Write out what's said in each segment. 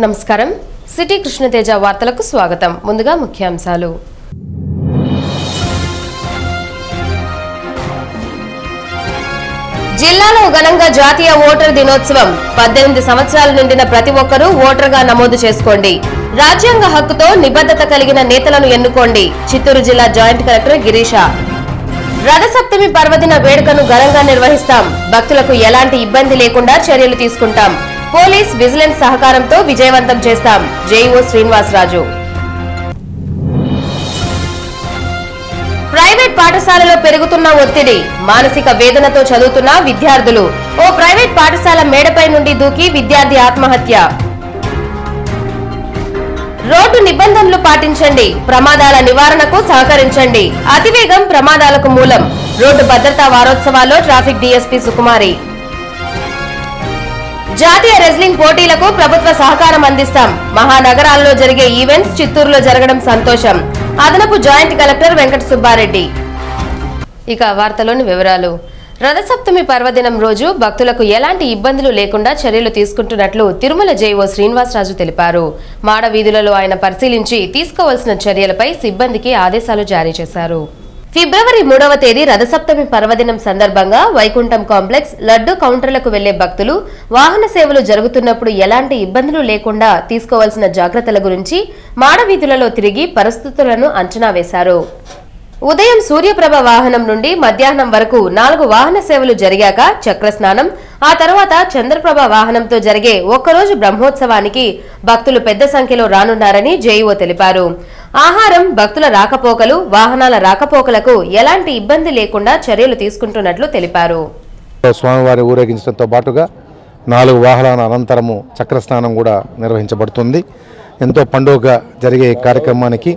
నమస్కారం సిటీ కృష్ణతేజ వార్తలకు స్వాగతం ముందుగా ముఖ్యాంశాలు జిల్లాలో ఘనంగా జాతీయ ఓటర్ దినోత్సవం పద్దెనిమిది సంవత్సరాలు నిండిన ప్రతి ఒక్కరూ ఓటర్గా నమోదు చేసుకోండి రాజ్యాంగ హక్కుతో నిబద్ధత కలిగిన నేతలను ఎన్నుకోండి చిత్తూరు జిల్లా జాయింట్ కలెక్టర్ గిరీష రథసప్తమి పర్వదిన వేడుకను ఘనంగా నిర్వహిస్తాం భక్తులకు ఎలాంటి ఇబ్బంది లేకుండా చర్యలు తీసుకుంటాం పోలీస్ విజిలెన్స్ సహకారంతో విజయవంతం చేస్తాం జేఈఓ శ్రీనివాసరాజు ప్రైవేట్ పాఠశాలలో పెరుగుతున్న ఒత్తిడి మానసిక వేదనతో చదువుతున్న విద్యార్థులు ఓ ప్రైవేట్ పాఠశాల మేడపై నుండి దూకి విద్యార్థి ఆత్మహత్య రోడ్డు నిబంధనలు పాటించండి ప్రమాదాల నివారణకు సహకరించండి అతివేగం ప్రమాదాలకు మూలం రోడ్డు భద్రతా వారోత్సవాల్లో ట్రాఫిక్ డీఎస్పీ సుకుమారి జాతీయ రెజ్లింగ్ పోటీలకు ప్రభుత్వ సహకారం అందిస్తాం మహానగరాల్లో జరిగే ఈవెంట్స్ చిత్తూరులో జరగడం సంతోషం అదనపు జాయింట్ కలెక్టర్ వెంకట సుబ్బారెడ్డి ఇక వార్తలోని వివరాలు రథసప్తమి పర్వదినం రోజు భక్తులకు ఎలాంటి ఇబ్బందులు లేకుండా చర్యలు తీసుకుంటున్నట్లు తిరుమల జేఓ శ్రీనివాసరాజు తెలిపారు మాడ వీధులలో ఆయన పరిశీలించి తీసుకోవాల్సిన చర్యలపై సిబ్బందికి ఆదేశాలు జారీ చేశారు ఫిబ్రవరి మూడవ తేదీ రథసప్తమి పర్వదినం సందర్భంగా వైకుంఠం కాంప్లెక్స్ లడ్డు కౌంటర్లకు వెళ్లే భక్తులు వాహన సేవలు జరుగుతున్నప్పుడు ఎలాంటి ఇబ్బందులు లేకుండా తీసుకోవాల్సిన జాగ్రత్తల గురించి మాడవీధులలో తిరిగి పరిస్థితులను అంచనా వేశారు ఉదయం సూర్యప్రభ వాహనం నుండి మధ్యాహ్నం వరకు నాలుగు వాహన సేవలు జరిగాక చక్రస్నానం ఆ తర్వాత చంద్రప్రభ వాహనంతో జరిగే ఒక్కరోజు బ్రహ్మోత్సవానికి భక్తులు పెద్ద సంఖ్యలో రానున్నారని జేఈఓ తెలిపారు ఆహారం భక్తుల రాకపోకలు వాహనాల రాకపోకలకు ఎలాంటి ఇబ్బంది లేకుండా చర్యలు తీసుకుంటున్నట్లు తెలిపారు స్వామివారి ఊరేగించడంతో పాటుగా నాలుగు వాహనాల అనంతరము చక్రస్నానం కూడా నిర్వహించబడుతుంది ఎంతో పండుగగా జరిగే ఈ కార్యక్రమానికి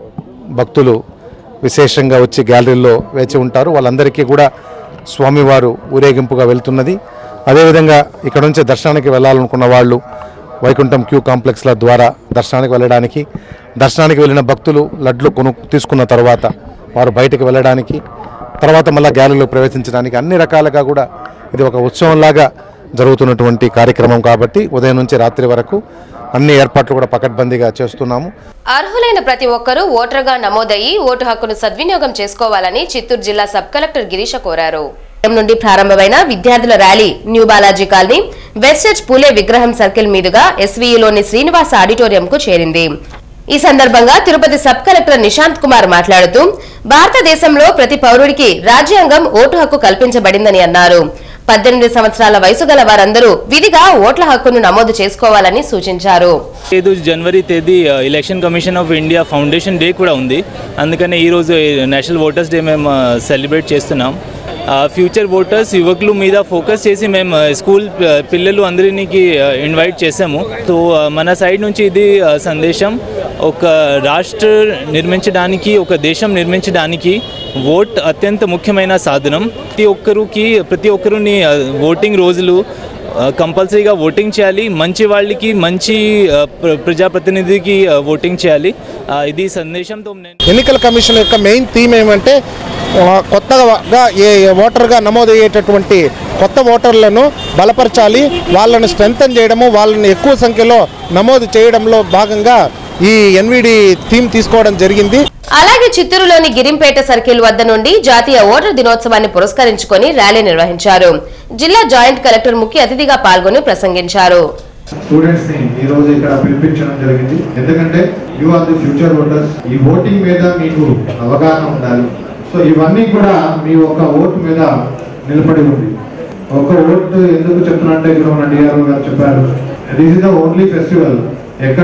భక్తులు విశేషంగా వచ్చి గ్యాలరీల్లో వేచి ఉంటారు వాళ్ళందరికీ కూడా స్వామివారు ఊరేగింపుగా వెళ్తున్నది అదేవిధంగా ఇక్కడ నుంచి దర్శనానికి వెళ్ళాలనుకున్న వాళ్ళు వైకుంఠం క్యూ కాంప్లెక్స్ల ద్వారా దర్శనానికి వెళ్ళడానికి దర్శనానికి వెళ్ళిన భక్తులు లడ్లు కొను తీసుకున్న తర్వాత వారు బయటకు వెళ్ళడానికి తర్వాత మళ్ళీ గ్యాలరీలో ప్రవేశించడానికి అన్ని రకాలుగా కూడా ఇది ఒక ఉత్సవంలాగా జరుగుతున్నటువంటి కార్యక్రమం కాబట్టి ఉదయం నుంచి రాత్రి వరకు అన్ని ఏర్పాట్లు కూడా పకడ్బందీగా చేస్తున్నాము అర్హులైన ప్రతి ఒక్కరూ ఓటర్గా నమోదయ్యి ఓటు హక్కును సద్వినియోగం చేసుకోవాలని చిత్తూరు జిల్లా సబ్ కలెక్టర్ గిరీష కోరారు ఉదయం నుండి ప్రారంభమైన విద్యార్థుల ర్యాలీ న్యూ బాలాజీ కాలనీ వెస్టర్జ్ పూలే విగ్రహం సర్కిల్ మీదుగా ఎస్వీయులోని శ్రీనివాస ఆడిటోరియంకు చేరింది ఈ సందర్భంగా తిరుపతి సబ్ కలెక్టర్ నిశాంత్ కుమార్ మాట్లాడుతూ భారతదేశంలో ప్రతి పౌరుడికి రాజ్యాంగం ఓటు హక్కు కల్పించబడిందని అన్నారు పద్దెనిమిది సంవత్సరాల వయసు గల వారందరూ విధిగా ఓట్ల హక్కును నమోదు చేసుకోవాలని సూచించారు ఐదు జనవరి తేదీ ఆ, election commission of India foundation day కూడా ఉంది అందుకనే ఈరోజు నేషనల్ ఓటర్స్ డే మేము ఆ, సెలబ్రేట్ చేస్తున్నాం ఆ, ఫ్యూచర్ ఓటర్స్ యువకులు మీద ఫోకస్ చేసి మేము ఆ, స్కూల్ ఆ, పిల్లలు అందరికీ ఆ, ఇన్వైట్ చేసాము సో ఆ, మన సైడ్ నుంచి ఇది ఆ, సందేశం ఒక రాష్ట్ర నిర్మించడానికి ఒక దేశం నిర్మించడానికి ఓట్ అత్యంత ముఖ్యమైన సాధనం ప్రతి ఒక్కరికి ప్రతి ఒక్కరుని ఆ, ఓటింగ్ రోజులు ఆ, కంపల్సరీగా ఓటింగ్ చేయాలి మంచి వాళ్ళకి మంచి ఆ, ప్ర- ప్రజాప్రతినిధికి ఆ, ఓటింగ్ చేయాలి ఆ, ఇది సందేశంతో నేను ఎన్నికల కమిషన్ యొక్క మెయిన్ థీమ్ ఏమంటే ఆ, కొత్తగా ఏ ఏ ఓటర్గా నమోదయ్యేటటువంటి కొత్త ఓటర్లను బలపరచాలి వాళ్ళని స్ట్రెంగ్తన్ చేయడము వాళ్ళని ఎక్కువ సంఖ్యలో నమోదు చేయడంలో భాగంగా ఈ ఎన్విడి థీమ్ తీసుకోవడం జరిగింది అలాగే చిత్తూరులోని గిరింపేట సర్కిల్ వద్ద నుండి జాతీయ ఓటర్ దినోత్సవాన్ని పురస్కరించుకొని ర్యాలీ నిర్వహించారు జిల్లా జాయింట్ కలెక్టర్ ముఖ్య అతిథిగా పాల్గొని ప్రసంగించారు స్టూడెంట్స్ ని ఈ రోజు ఇక్కడ పిలిపించడం జరిగింది ఎందుకంటే you are the future voters ఈ ఓటింగ్ మీద మీకు అవగాహన ఉండాలి సో ఇవన్నీ కూడా మీ ఒక ఓటు మీద నిలబడి ఉంది ఒక ఓటు ఎందుకు చెప్తున్నట్టే ఇక్కడ మన డిఆర్ఓ గారు చెప్పారు this is the only festival ఎక్కడ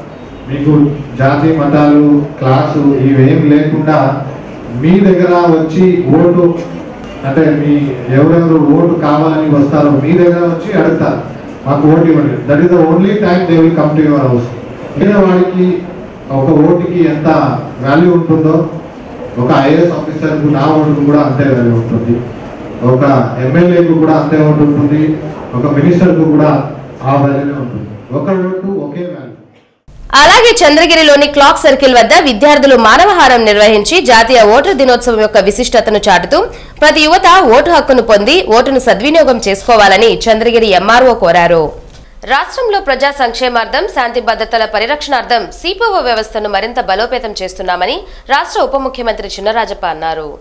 మీకు జాతి మతాలు క్లాసు ఇవేం లేకుండా మీ దగ్గర వచ్చి ఓటు అంటే మీ ఎవరెవరు ఓటు కావాలని వస్తారో మీ దగ్గర వచ్చి అడుగుతారు మాకు ఓటు ఇవ్వండి that is the only time they will come to your house వేరే వాడికి ఒక ఓటుకి ఎంత వాల్యూ ఉంటుందో ఒక ఐఏఎస్ ఆఫీసర్కు నా ఓటుకు కూడా అంతే వాల్యూ ఉంటుంది ఒక ఎమ్మెల్యేకు కూడా అంతే ఓటు ఉంటుంది ఒక మినిస్టర్కు కూడా ఆ వాల్యూనే ఉంటుంది ఒక ఓటు ఒకే వాల్యూ అలాగే చంద్రగిరిలోని క్లాక్ సర్కిల్ వద్ద విద్యార్థులు మానవహారం నిర్వహించి జాతీయ ఓటర్ దినోత్సవం యొక్క విశిష్టతను చాటుతూ ప్రతి యువత ఓటు హక్కును పొంది ఓటును సద్వినియోగం చేసుకోవాలని చంద్రగిరి ఎంఆర్ఓ కోరారు రాష్ట్రంలో ప్రజా సంక్షేమార్థం శాంతి భద్రతల పరిరక్షణార్థం సిపిఓ వ్యవస్థను మరింత బలోపేతం చేస్తున్నామని రాష్ట్ర ఉప ముఖ్యమంత్రి చినరాజప్ప అన్నారు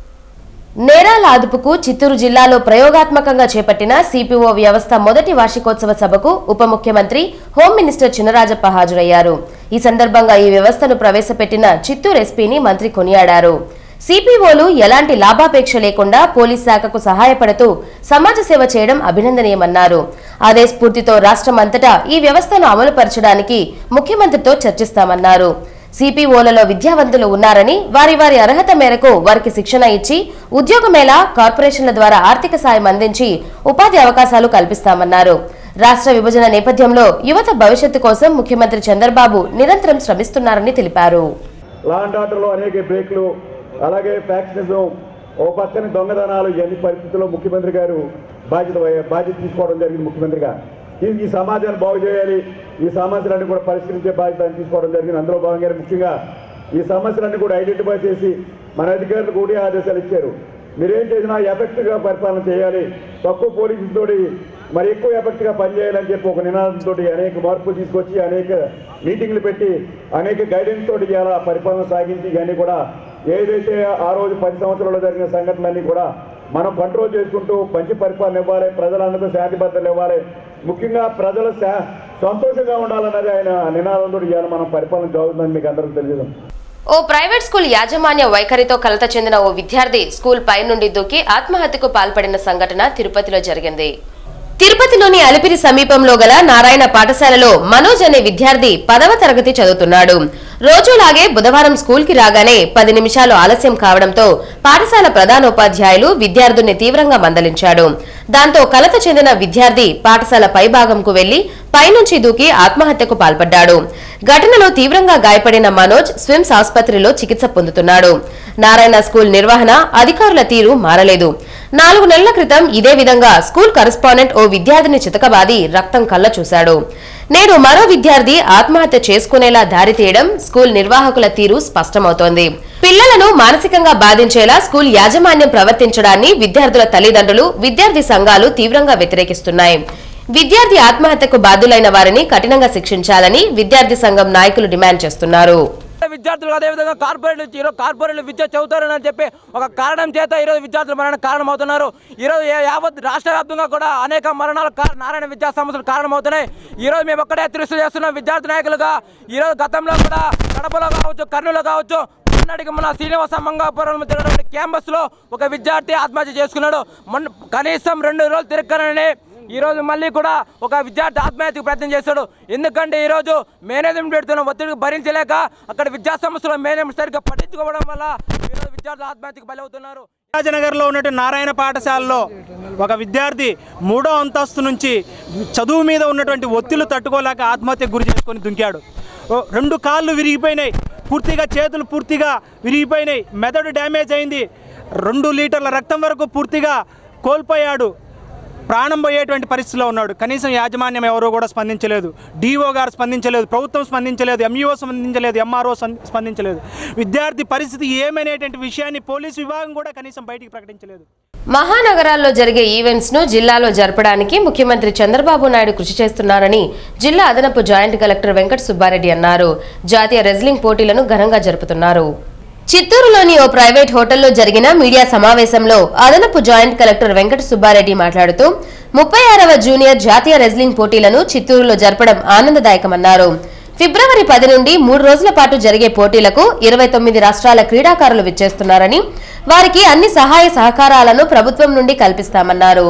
నేరాల అదుపుకు చిత్తూరు జిల్లాలో ప్రయోగాత్మకంగా చేపట్టిన సిపిఓ వ్యవస్థ మొదటి వార్షికోత్సవ సభకు ఉప ముఖ్యమంత్రి హోం మినిస్టర్ చినరాజప్ప హాజరయ్యారు ఈ సందర్భంగా ఈ వ్యవస్థను ప్రవేశపెట్టిన చిత్తూరు ఎస్పీని మంత్రి కొనియాడారు సిపిఓలు ఎలాంటి లాభాపేక్ష లేకుండా పోలీస్ శాఖకు సహాయపడుతూ సమాజ సేవ చేయడం అభినందనీయమన్నారు అదే స్ఫూర్తితో రాష్ట్రం అంతటా ఈ వ్యవస్థను అమలుపరచడానికి ముఖ్యమంత్రితో చర్చిస్తామన్నారు సిపిఓలలో విద్యావంతులు ఉన్నారని వారి వారి అర్హత మేరకు వారికి శిక్షణ ఇచ్చి ఉద్యోగమేళ కార్పొరేషన్ల ద్వారా ఆర్థిక సాయం అందించి ఉపాధి అవకాశాలు కల్పిస్తామన్నారు రాష్ట్ర విభజన నేపథ్యంలో యువత భవిష్యత్తు కోసం ముఖ్యమంత్రి చంద్రబాబు నిరంతరం శ్రమిస్తున్నారని తెలిపారు లా అండ్ ఆర్డర్లో అనేక బ్రేక్లు అలాగే ఫ్యాక్షనిజం ఓ పక్కన దొంగదనాలు ఇవన్నీ పరిస్థితుల్లో ముఖ్యమంత్రి గారు బాధ్యత వహి- బాధ్యత తీసుకోవడం జరిగింది ముఖ్యమంత్రిగా ఈ ఈ సమాజాన్ని బాగు చేయాలి ఈ సమస్యలన్నీ కూడా పరిష్కరించే బాధ్యత ఆయన తీసుకోవడం జరిగింది అందులో భాగంగానే ముఖ్యంగా ఈ సమస్యలన్నీ కూడా ఐడెంటిఫై చేసి మన అధికారులు కూడా ఆదేశాలు ఇచ్చారు మీరేం చేసినా ఎఫెక్ట్గా పరిపాలన చేయాలి తక్కువ పోలీసులతోటి మరి ఎక్కువ ఎఫెక్ట్గా పనిచేయాలని చెప్పి ఒక నినాదంతో అనేక మార్పులు తీసుకొచ్చి అనేక మీటింగ్లు పెట్టి అనేక గైడెన్స్ తోటి ఇలా పరిపాలన సాగించి ఇవన్నీ కూడా ఏదైతే ఆ రోజు పది సంవత్సరాల్లో జరిగిన సంఘటనలన్నీ కూడా మనం కంట్రోల్ చేసుకుంటూ మంచి పరిపాలన ఇవ్వాలి ప్రజలందరికీ శాంతి భద్రతలు ఇవ్వాలి ముఖ్యంగా ప్రజలు శా- సంతోషంగా ఉండాలన్నది ఆయన నినాదంతో ఇవాళ మనం పరిపాలన జరుగుతుందని మీకు అందరికీ తెలియదు ఓ ప్రైవేట్ స్కూల్ యాజమాన్య వైఖరితో కలత చెందిన ఓ విద్యార్థి స్కూల్ పై నుండి దూకి ఆత్మహత్యకు పాల్పడిన సంఘటన తిరుపతిలో జరిగింది తిరుపతిలోని అలిపిరి సమీపంలో గల నారాయణ పాఠశాలలో మనోజ్ అనే విద్యార్థి పదవ తరగతి చదువుతున్నాడు రోజులాగే బుధవారం స్కూల్ కి రాగానే పది నిమిషాలు ఆలస్యం కావడంతో పాఠశాల ప్రధానోపాధ్యాయులు విద్యార్థుల్ని తీవ్రంగా మందలించాడు దాంతో కలత చెందిన విద్యార్థి పాఠశాల పైభాగంకు వెళ్లి పైనుంచి దూకి ఆత్మహత్యకు పాల్పడ్డాడు ఘటనలో తీవ్రంగా గాయపడిన మనోజ్ స్విమ్స్ ఆసుపత్రిలో చికిత్స పొందుతున్నాడు నారాయణ స్కూల్ నిర్వహణ అధికారుల తీరు మారలేదు నాలుగు నెలల క్రితం ఇదే విధంగా స్కూల్ కరస్పాండెంట్ ఓ విద్యార్థిని చితకబాది రక్తం కళ్ళ చూశాడు నేడు మరో విద్యార్థి ఆత్మహత్య చేసుకునేలా దారితీయడం స్కూల్ నిర్వాహకుల తీరు స్పష్టమవుతోంది పిల్లలను మానసికంగా బాధించేలా స్కూల్ యాజమాన్యం ప్రవర్తించడాన్ని విద్యార్థుల తల్లిదండ్రులు విద్యార్థి సంఘాలు తీవ్రంగా వ్యతిరేకిస్తున్నాయి విద్యార్థి ఆత్మహత్యకు బాధ్యులైన వారిని కఠినంగా శిక్షించాలని విద్యార్థి సంఘం నాయకులు డిమాండ్ చేస్తున్నారు విద్యార్థులు అదేవిధంగా కార్పొరేట్ నుంచి ఈరోజు కార్పొరేట్లు విద్య చదువుతారని చెప్పి ఒక కారణం చేత ఈరోజు విద్యార్థులు మరణానికి కారణమవుతున్నారు ఈరోజు ఏ- యావత్ రాష్ట్ర వ్యాప్తంగా కూడా అనేక మరణాలు కా- నారాయణ విద్యా సంస్థలు కారణమవుతున్నాయి ఈరోజు మేము ఒక్కడే తిరుసు చేస్తున్న విద్యార్థి నాయకులుగా ఈరోజు గతంలో కూడా కడపలో కావచ్చు కర్నూలు కావచ్చు మొన్నటికి మన శ్రీనివాస మంగాపురం తిరగడం క్యాంపస్ లో ఒక విద్యార్థి ఆత్మహత్య చేసుకున్నాడు మొన్న కనీసం రెండు రోజులు తిరగనని ఈ రోజు మళ్ళీ కూడా ఒక విద్యార్థి ఆత్మహత్యకు ప్రయత్నం చేశాడు ఎందుకంటే ఈ రోజు మేనేజ్మెంట్ పెడుతున్న ఒత్తిడికి భరించలేక అక్కడ విద్యా సంస్థలు మేనేజ్మెంట్ సరిగ్గా పట్టించుకోవడం వల్ల ఈరోజు విద్యార్థులు ఆత్మహత్యకు బలవుతున్నారు రాజనగర్లో ఉన్నటువంటి నారాయణ పాఠశాలలో ఒక విద్యార్థి మూడో అంతస్తు నుంచి చదువు మీద ఉన్నటువంటి ఒత్తిళ్లు తట్టుకోలేక ఆత్మహత్యకు గురి చేసుకొని దుంకాడు ఓ, రెండు కాళ్ళు విరిగిపోయినాయి పూర్తిగా చేతులు పూర్తిగా విరిగిపోయినాయి మెదడు డ్యామేజ్ అయింది రెండు లీటర్ల రక్తం వరకు పూర్తిగా కోల్పోయాడు ప్రాణం పోయేటువంటి పరిస్థితిలో ఉన్నాడు కనీసం యాజమాన్యం ఎవరూ కూడా స్పందించలేదు డిఓ గారు స్పందించలేదు ప్రభుత్వం స్పందించలేదు ఎంఈఓ స్పందించలేదు ఎంఆర్ఓ స్పందించలేదు విద్యార్థి పరిస్థితి ఏమనేటువంటి విషయాన్ని పోలీసు విభాగం కూడా కనీసం బయటికి ప్రకటించలేదు మహానగరాల్లో జరిగే ఈవెంట్స్ ను జిల్లాలో జరపడానికి ముఖ్యమంత్రి చంద్రబాబు నాయుడు కృషి చేస్తున్నారని జిల్లా అదనపు జాయింట్ కలెక్టర్ వెంకట సుబ్బారెడ్డి అన్నారు జాతీయ రెజ్లింగ్ పోటీలను ఘనంగా జరుపుతున్నారు చిత్తూరులోని ఓ ప్రైవేట్ హోటల్లో జరిగిన మీడియా సమావేశంలో అదనపు జాయింట్ కలెక్టర్ వెంకట సుబ్బారెడ్డి మాట్లాడుతూ ముప్పై ఆరవ జూనియర్ జాతీయ రెజ్లింగ్ పోటీలను చిత్తూరులో జరపడం ఆనందదాయకమన్నారు ఫిబ్రవరి పది నుండి మూడు రోజుల పాటు జరిగే పోటీలకు ఇరవై తొమ్మిది రాష్ట్రాల క్రీడాకారులు విచ్చేస్తున్నారని వారికి అన్ని సహాయ సహకారాలను ప్రభుత్వం నుండి కల్పిస్తామన్నారు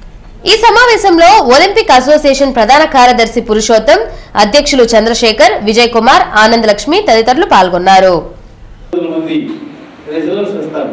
ఈ సమావేశంలో ఒలింపిక్ అసోసియేషన్ ప్రధాన కార్యదర్శి పురుషోత్తం అధ్యక్షులు చంద్రశేఖర్ విజయ్ కుమార్ ఆనంద్ లక్ష్మి తదితరులు పాల్గొన్నారు వందల మంది రెజలర్స్ వస్తారు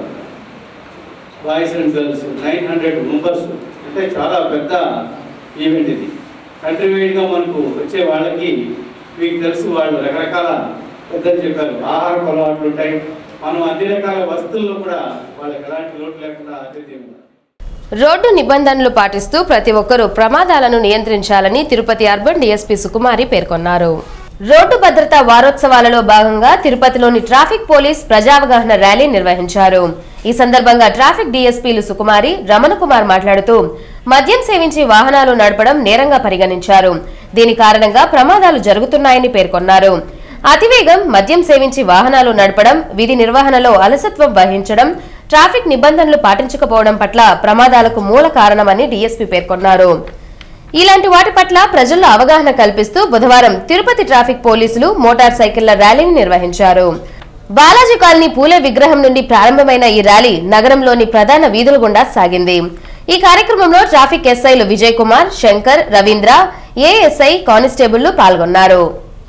boys and girls nine hundred members అంటే చాలా పెద్ద ఈవెంట్ ఇది కంట్రీ వైడ్గా మనకు వచ్చే వాళ్ళకి మీకు తెలుసు వాళ్ళు రకరకాల పెద్దలు చెప్పారు ఆహార అలవాట్లు ఉంటాయి మనం అన్ని రకాల వస్తువుల్లో కూడా వాళ్ళకి ఎలాంటి లోటు లేకుండా ఆతిథ్యం రోడ్డు నిబంధనలు పాటిస్తూ ప్రతి ఒక్కరూ ప్రమాదాలను నియంత్రించాలని తిరుపతి అర్బన్ డీఎస్పీ సుకుమారి పేర్కొన్నారు రోడ్డు భద్రతా వారోత్సవాలలో భాగంగా తిరుపతిలోని ట్రాఫిక్ పోలీస్ ప్రజావగాహన ర్యాలీ నిర్వహించారు ఈ సందర్భంగా ట్రాఫిక్ డీఎస్పీలు సుకుమారి రమణ కుమార్ మాట్లాడుతూ మద్యం సేవించి వాహనాలు నడపడం నేరంగా పరిగణించారు దీని కారణంగా ప్రమాదాలు జరుగుతున్నాయని పేర్కొన్నారు అతివేగం మద్యం సేవించి వాహనాలు నడపడం విధి నిర్వహణలో అలసత్వం వహించడం ట్రాఫిక్ నిబంధనలు పాటించకపోవడం పట్ల ప్రమాదాలకు మూల కారణమని డీఎస్పీ పేర్కొన్నారు ఇలాంటి వాటి పట్ల ప్రజల్లో అవగాహన కల్పిస్తూ బుధవారం తిరుపతి ట్రాఫిక్ పోలీసులు మోటార్ సైకిళ్ల ర్యాలీని నిర్వహించారు బాలాజీ కాలనీ పూలే విగ్రహం నుండి ప్రారంభమైన ఈ ర్యాలీ నగరంలోని ప్రధాన వీధుల గుండా సాగింది ఈ కార్యక్రమంలో ట్రాఫిక్ ఎస్ఐలు విజయ్ కుమార్ శంకర్ రవీంద్ర ఏఎస్ఐ కానిస్టేబుళ్లు పాల్గొన్నారు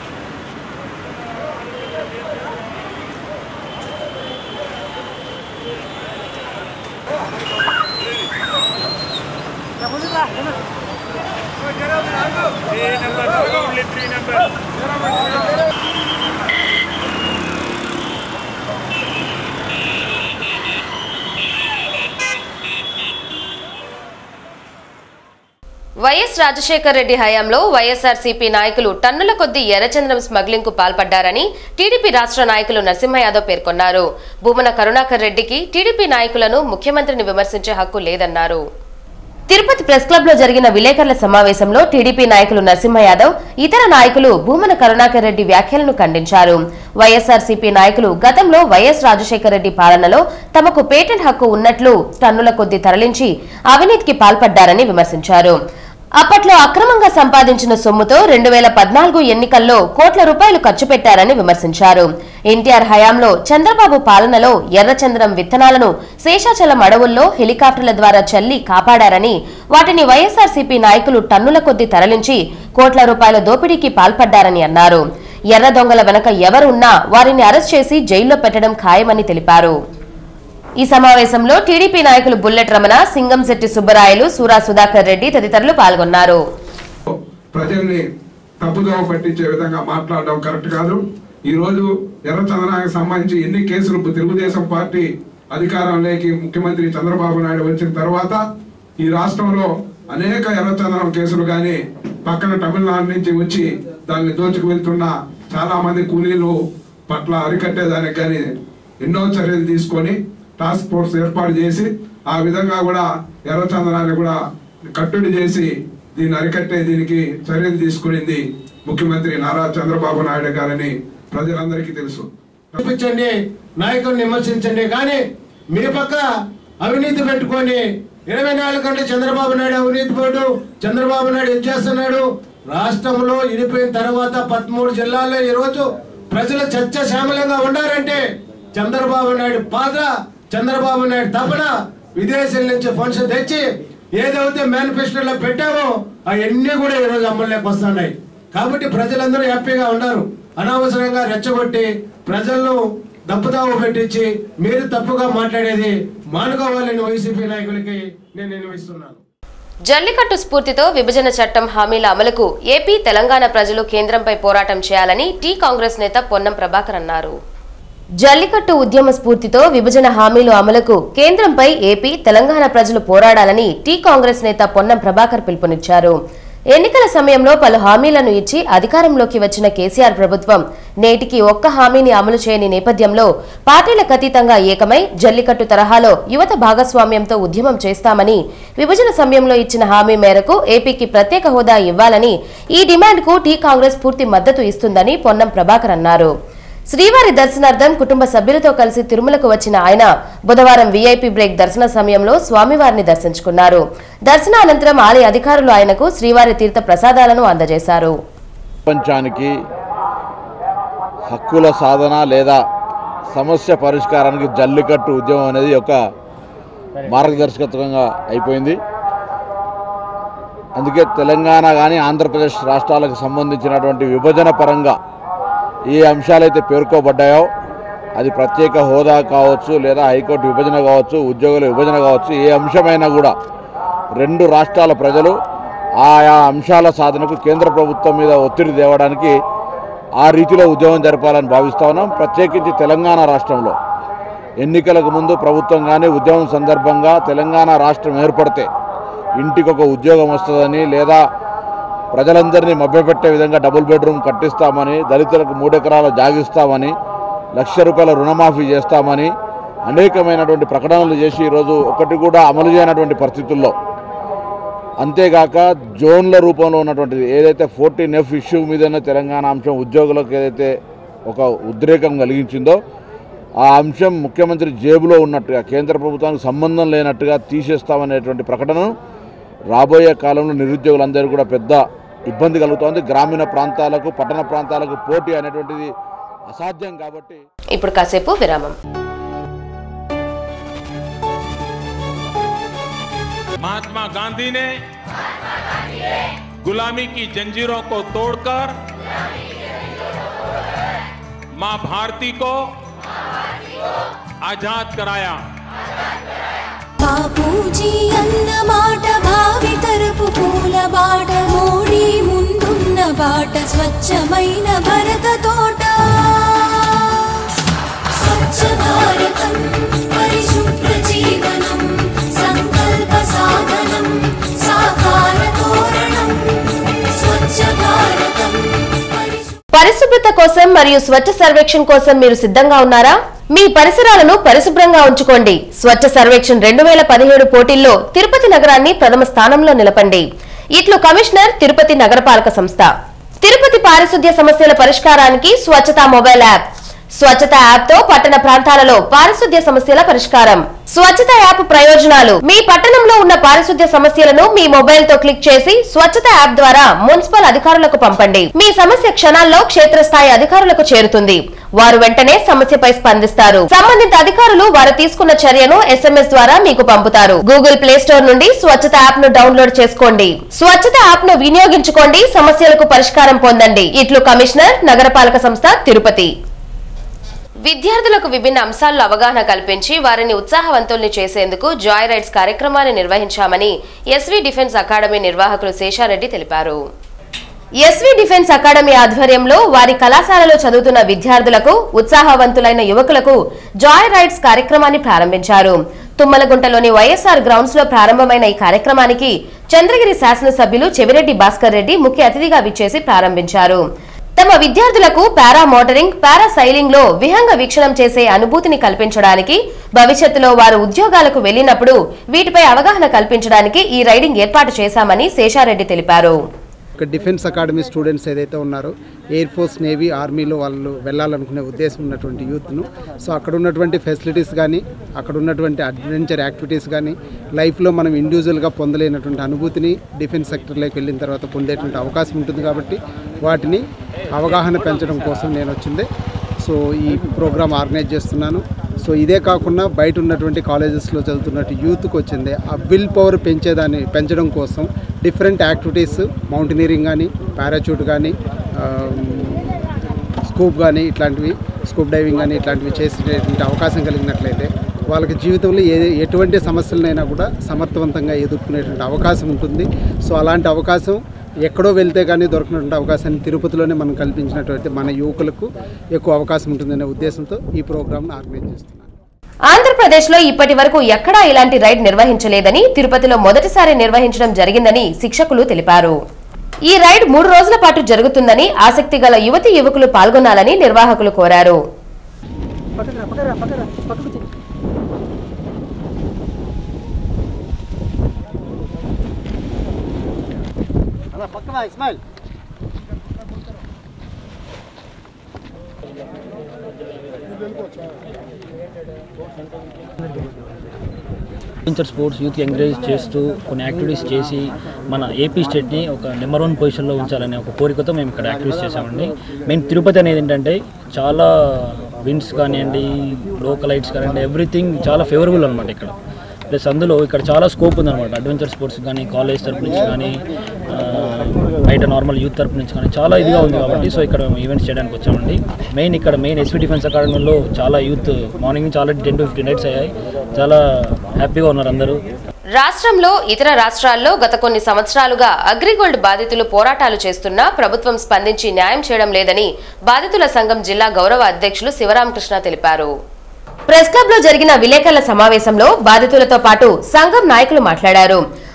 వైఎస్ రాజశేఖర్ రెడ్డి హయాంలో వైఎస్ఆర్సీపీ నాయకులు టన్నుల కొద్దీ ఎర్రచంద్రం స్మగ్లింగ్ కు పాల్పడ్డారని టీడీపీ రాష్ట్ర నాయకులు నరసింహ యాదవ్ పేర్కొన్నారు భూమన కరుణాకర్ రెడ్డికి టీడీపీ నాయకులను ముఖ్యమంత్రిని విమర్శించే హక్కు లేదన్నారు తిరుపతి ప్రెస్ క్లబ్ లో జరిగిన విలేకరుల సమావేశంలో టీడీపీ నాయకులు నరసింహ యాదవ్ ఇతర నాయకులు భూమన కరుణాకర్ రెడ్డి వ్యాఖ్యలను ఖండించారు వైఎస్ఆర్సీపీ నాయకులు గతంలో వైఎస్ రాజశేఖర రెడ్డి పాలనలో తమకు పేటెంట్ హక్కు ఉన్నట్లు టన్నుల కొద్దీ తరలించి అవినీతికి పాల్పడ్డారని విమర్శించారు అప్పట్లో అక్రమంగా సంపాదించిన సొమ్ముతో రెండు వేల పద్నాలుగు ఎన్నికల్లో కోట్ల రూపాయలు ఖర్చు పెట్టారని విమర్శించారు ఎన్టీఆర్ హయాంలో చంద్రబాబు పాలనలో ఎర్రచంద్రం విత్తనాలను శేషాచలం అడవుల్లో హెలికాప్టర్ల ద్వారా చల్లి కాపాడారని వాటిని వైఎస్ఆర్సీపీ నాయకులు టన్నుల కొద్దీ తరలించి కోట్ల రూపాయల దోపిడీకి పాల్పడ్డారని అన్నారు ఎర్ర దొంగల వెనక ఎవరున్నా వారిని అరెస్ట్ చేసి జైల్లో పెట్టడం ఖాయమని తెలిపారు ఈ సమావేశంలో టీడీపీ నాయకులు బుల్లెట్ రమణ సింగంశెట్టి సుబ్బరాయలు సూరా సుధాకర్ రెడ్డి తదితరులు పాల్గొన్నారు ప్రజల్ని తప్పుదోవ పట్టించే విధంగా మాట్లాడడం కరెక్ట్ కాదు ఈ రోజు ఎర్రచందనానికి సంబంధించి ఎన్ని కేసులు తెలుగుదేశం పార్టీ అధికారంలోకి ముఖ్యమంత్రి చంద్రబాబు నాయుడు వచ్చిన తర్వాత ఈ రాష్ట్రంలో అనేక ఎర్రచందనం కేసులు కానీ పక్కన తమిళనాడు నుంచి వచ్చి దాన్ని దోచుకు వెళ్తున్న చాలా మంది కూలీలు పట్ల అరికట్టేదానికి కానీ ఎన్నో చర్యలు తీసుకొని టాస్క్ ఫోర్స్ ఏర్పాటు చేసి ఆ విధంగా కూడా ఎర్రచందనాన్ని కూడా కట్టుడి చేసి దీన్ని అరికట్టే దీనికి చర్యలు తీసుకునింది ముఖ్యమంత్రి నారా చంద్రబాబు నాయుడు గారని ప్రజలందరికీ తెలుసు చూపించండి నాయకుడిని విమర్శించండి కానీ మీ పక్క అవినీతి పెట్టుకొని ఇరవై నాలుగు గంటలు చంద్రబాబు నాయుడు అవినీతి పోడు చంద్రబాబు నాయుడు ఏం చేస్తున్నాడు రాష్ట్రంలో ఇడిపోయిన తర్వాత పదమూడు జిల్లాల్లో ఈ రోజు ప్రజలు చర్చ శ్యామలంగా ఉండారంటే చంద్రబాబు నాయుడు పాత్ర చంద్రబాబు నాయుడు తపన విదేశాల నుంచి ఫండ్స్ తెచ్చి ఏదైతే మేనిఫెస్టోలో పెట్టామో అవన్నీ కూడా ఈరోజు అమల్లోకి వస్తున్నాయి కాబట్టి ప్రజలందరూ హ్యాపీగా ఉన్నారు అనవసరంగా రెచ్చగొట్టి ప్రజలను దప్పుదావ పెట్టించి మీరు తప్పుగా మాట్లాడేది మానుకోవాలని వైసీపీ నాయకులకి నేను వినిపిస్తున్నాను జల్లికట్టు స్ఫూర్తితో విభజన చట్టం హామీల అమలుకు ఏపీ తెలంగాణ ప్రజలు కేంద్రంపై పోరాటం చేయాలని టీ కాంగ్రెస్ నేత పొన్నం ప్రభాకర్ అన్నారు జల్లికట్టు ఉద్యమ స్ఫూర్తితో విభజన హామీలు అమలుకు కేంద్రంపై ఏపీ తెలంగాణ ప్రజలు పోరాడాలని టీ కాంగ్రెస్ నేత పొన్నం ప్రభాకర్ పిలుపునిచ్చారు ఎన్నికల సమయంలో పలు హామీలను ఇచ్చి అధికారంలోకి వచ్చిన కేసీఆర్ ప్రభుత్వం నేటికి ఒక్క హామీని అమలు చేయని నేపథ్యంలో పార్టీలకు అతీతంగా ఏకమై జల్లికట్టు తరహాలో యువత భాగస్వామ్యంతో ఉద్యమం చేస్తామని విభజన సమయంలో ఇచ్చిన హామీ మేరకు ఏపీకి ప్రత్యేక హోదా ఇవ్వాలని ఈ డిమాండ్కు టీ కాంగ్రెస్ పూర్తి మద్దతు ఇస్తుందని పొన్నం ప్రభాకర్ అన్నారు శ్రీవారి దర్శనార్థం కుటుంబ సభ్యులతో కలిసి తిరుమలకు వచ్చిన ఆయన బుధవారం వీఐపీ బ్రేక్ దర్శన సమయంలో స్వామివారిని దర్శించుకున్నారు దర్శనానంతరం ఆలయ అధికారులు ఆయనకు శ్రీవారి తీర్థ ప్రసాదాలను అందజేశారు ప్రపంచానికి హక్కుల సాధన లేదా సమస్య పరిష్కారానికి జల్లికట్టు ఉద్యమం అనేది ఒక మార్గదర్శకత్వంగా అయిపోయింది అందుకే తెలంగాణ కానీ ఆంధ్రప్రదేశ్ రాష్ట్రాలకు సంబంధించినటువంటి విభజన పరంగా ఏ అంశాలైతే పేర్కోబడ్డాయో అది ప్రత్యేక హోదా కావచ్చు లేదా హైకోర్టు విభజన కావచ్చు ఉద్యోగుల విభజన కావచ్చు ఏ అంశమైనా కూడా రెండు రాష్ట్రాల ప్రజలు ఆయా అంశాల సాధనకు కేంద్ర ప్రభుత్వం మీద ఒత్తిడి తేవడానికి ఆ రీతిలో ఉద్యమం జరపాలని భావిస్తా ఉన్నాం ప్రత్యేకించి తెలంగాణ రాష్ట్రంలో ఎన్నికలకు ముందు ప్రభుత్వం కానీ ఉద్యమం సందర్భంగా తెలంగాణ రాష్ట్రం ఏర్పడితే ఇంటికి ఒక ఉద్యోగం వస్తుందని లేదా ప్రజలందరినీ మభ్యపెట్టే విధంగా డబుల్ బెడ్రూమ్ కట్టిస్తామని దళితులకు మూడెకరాల జాగిస్తామని లక్ష రూపాయల రుణమాఫీ చేస్తామని అనేకమైనటువంటి ప్రకటనలు చేసి ఈరోజు ఒకటి కూడా అమలు చేయనటువంటి పరిస్థితుల్లో అంతేగాక జోన్ల రూపంలో ఉన్నటువంటిది ఏదైతే ఫోర్టీన్ ఎఫ్ ఇష్యూ మీదనే తెలంగాణ అంశం ఉద్యోగులకు ఏదైతే ఒక ఉద్రేకం కలిగించిందో ఆ అంశం ముఖ్యమంత్రి జేబులో ఉన్నట్టుగా కేంద్ర ప్రభుత్వానికి సంబంధం లేనట్టుగా తీసేస్తామనేటువంటి ప్రకటనను రాబోయే కాలంలో నిరుద్యోగులందరూ కూడా పెద్ద ఇబ్బంది కలుగుతోంది గ్రామీణ ప్రాంతాలకు పట్టణ ప్రాంతాలకు పోటీ అనేటువంటిది అసాధ్యం కాబట్టి ఇప్పుడు కాసేపు విరామం महात्मा गांधी ने गुलामी की जंजीरों को तोड़कर मां भारती को आजाद कराया బాపూజీ అన్న మాట భావితరపు పూల బాట మోడీ ముందున్న బాట స్వచ్ఛమైన భరత తోట స్వచ్ఛ భారతం పరిశుభ్ర జీవనం సంకల్ప సాధనం సాకార తోరణం స్వచ్ఛ భారతం పరిశుభ్రత కోసం మరియు స్వచ్ఛ సర్వేక్షణ కోసం మీరు సిద్ధంగా ఉన్నారా మీ పరిసరాలను పరిశుభ్రంగా ఉంచుకోండి స్వచ్ఛ సర్వేక్షణ్ రెండు వేల పదిహేడు పోటీల్లో తిరుపతి నగరాన్ని ప్రథమ స్థానంలో నిలపండి ఇట్లు కమిషనర్ తిరుపతి నగరపాలక సంస్థ తిరుపతి పారిశుద్ధ్య సమస్యల పరిష్కారానికి Swachhata mobile app Swachhata app తో పట్టణ ప్రాంతాలలో పారిశుద్ధ్య సమస్యల పరిష్కారం స్వచ్ఛత యాప్ ప్రయోజనాలు మీ పట్టణంలో ఉన్న పారిశుద్ధ్య సమస్యలను మీ మొబైల్ తో క్లిక్ చేసి స్వచ్ఛత యాప్ ద్వారా మున్సిపల్ అధికారులకు పంపండి మీ సమస్య క్షణాల్లో క్షేత్రస్థాయి అధికారులకు చేరుతుంది వారు వెంటనే సమస్యపై స్పందిస్తారు సంబంధిత అధికారులు వారు తీసుకున్న చర్యను ఎస్ఎంఎస్ ద్వారా మీకు పంపుతారు గూగుల్ ప్లే స్టోర్ నుండి స్వచ్ఛత యాప్ ను డౌన్లోడ్ చేసుకోండి స్వచ్ఛత యాప్ ను వినియోగించుకోండి సమస్యలకు పరిష్కారం పొందండి ఇట్లు కమిషనర్ నగరపాలక సంస్థ తిరుపతి విద్యార్థులకు విభిన్న అంశాల్లో అవగాహన కల్పించి వారిని ఉత్సాహవంతుల్ని చేసేందుకు జాయ్ రైడ్స్ కార్యక్రమాన్ని నిర్వహించామని ఎస్వి డిఫెన్స్ అకాడమీ నిర్వాహకులు శేషారెడ్డి తెలిపారు ఎస్వి డిఫెన్స్ అకాడమీ ఆధ్వర్యంలో వారి కళాశాలలో చదువుతున్న విద్యార్థులకు ఉత్సాహవంతులైన యువకులకు జాయ్ రైడ్స్ కార్యక్రమాన్ని ప్రారంభించారు తుమ్మలగుంటలోని వైఎస్ఆర్ గ్రౌండ్స్ లో ప్రారంభమైన ఈ కార్యక్రమానికి చంద్రగిరి శాసనసభ్యులు చెవిరెడ్డి భాస్కర్ రెడ్డి ముఖ్య అతిథిగా విచ్చేసి ప్రారంభించారు తమ విద్యార్థులకు పారా మోటరింగ్ పారా సైలింగ్ లో విహంగ వీక్షణం చేసే అనుభూతిని కల్పించడానికి భవిష్యత్తులో వారు ఉద్యోగాలకు వెళ్లినప్పుడు వీటిపై అవగాహన కల్పించడానికి ఈ రైడింగ్ ఏర్పాటు చేశామని శేషారెడ్డి తెలిపారు ఒక డిఫెన్స్ అకాడమీ స్టూడెంట్స్ ఏదైతే ఉన్నారో ఎయిర్ ఫోర్స్ నేవీ ఆర్మీలో వాళ్ళు వెళ్ళాలనుకునే ఉద్దేశం ఉన్నటువంటి యూత్ను సో అక్కడ ఉన్నటువంటి ఫెసిలిటీస్ కానీ అక్కడ ఉన్నటువంటి అడ్వెంచర్ యాక్టివిటీస్ కానీ లైఫ్లో మనం ఇండివిజువల్గా పొందలేనటువంటి అనుభూతిని డిఫెన్స్ సెక్టర్లోకి వెళ్ళిన తర్వాత పొందేటువంటి అవకాశం ఉంటుంది కాబట్టి వాటిని అవగాహన పెంచడం కోసం నేను వచ్చింది సో ఈ ప్రోగ్రామ్ ఆర్గనైజ్ చేస్తున్నాను సో ఇదే కాకుండా బయట ఉన్నటువంటి కాలేజెస్లో చదువుతున్నట్టు యూత్కి వచ్చింది ఆ విల్ పవర్ పెంచేదాన్ని పెంచడం కోసం డిఫరెంట్ యాక్టివిటీస్ మౌంటనీరింగ్ కానీ పారాచూట్ కానీ స్కూప్ కానీ ఇట్లాంటివి స్కూప్ డైవింగ్ కానీ ఇట్లాంటివి చేసేటువంటి అవకాశం కలిగినట్లయితే వాళ్ళకి జీవితంలో ఏ ఎటువంటి సమస్యలనైనా కూడా సమర్థవంతంగా ఎదుర్కొనేటువంటి అవకాశం ఉంటుంది సో అలాంటి అవకాశం ఎక్కడో వెళ్తే కానీ దొరకనటువంటి అవకాశాన్ని తిరుపతిలోనే మనం కల్పించినటువంటి మన యువకులకు ఎక్కువ అవకాశం ఉంటుందనే ఉద్దేశంతో ఈ ప్రోగ్రామ్ను ఆర్గనైజ్ చేస్తున్నాం ఆంధ్రప్రదేశ్ లో ఇప్పటి వరకు ఎక్కడా ఇలాంటి రైడ్ నిర్వహించలేదని తిరుపతిలో మొదటిసారి నిర్వహించడం జరిగిందని శిక్షకులు తెలిపారు ఈ రైడ్ మూడు రోజుల పాటు జరుగుతుందని ఆసక్తి గల యువతి యువకులు పాల్గొనాలని నిర్వాహకులు కోరారు Ismail adventure sports youth encourage చేస్తూ కొన్ని యాక్టివిటీస్ చేసి మన ఏపీ స్టేట్ని ఒక నెంబర్ వన్ పొజిషన్లో ఉంచాలనే ఒక కోరికతో మేము ఇక్కడ యాక్టివిటీస్ చేసామండి మెయిన్ తిరుపతి అనేది ఏంటంటే చాలా విండ్స్ కానివ్వండి లోకలైట్స్ కానివ్వండి ఎవ్రీథింగ్ చాలా ఫేవరబుల్ అనమాట ఇక్కడ ప్లస్ అందులో ఇక్కడ చాలా స్కోప్ ఉందన్నమాట అడ్వెంచర్ స్పోర్ట్స్ కానీ కాలేజ్ తరపు నుంచి కానీ ఆ, బయట నార్మల్ యూత్ తరపు నుంచి కానీ చాలా ఇదిగా ఉంది కాబట్టి సో ఇక్కడ మేము ఈవెంట్స్ చేయడానికి వచ్చామండి మెయిన్ ఇక్కడ మెయిన్ ఎస్పీ డిఫెన్స్ అకాడమీలో చాలా యూత్ మార్నింగ్ నుంచి already ten to fifteen nights అయ్యాయి చాలా హ్యాపీగా ఉన్నారు అందరూ రాష్ట్రంలో ఇతర రాష్ట్రాల్లో గత కొన్ని సంవత్సరాలుగా అగ్రిగోల్డ్ బాధితులు పోరాటాలు చేస్తున్నా ప్రభుత్వం స్పందించి న్యాయం చేయడం లేదని బాధితుల సంఘం జిల్లా గౌరవ అధ్యక్షులు శివరామకృష్ణ తెలిపారు ప్రెస్ క్లబ్ లో జరిగిన విలేకరుల సమావేశంలో బాధితులతో పాటు సంఘం నాయకులు మాట్లాడారు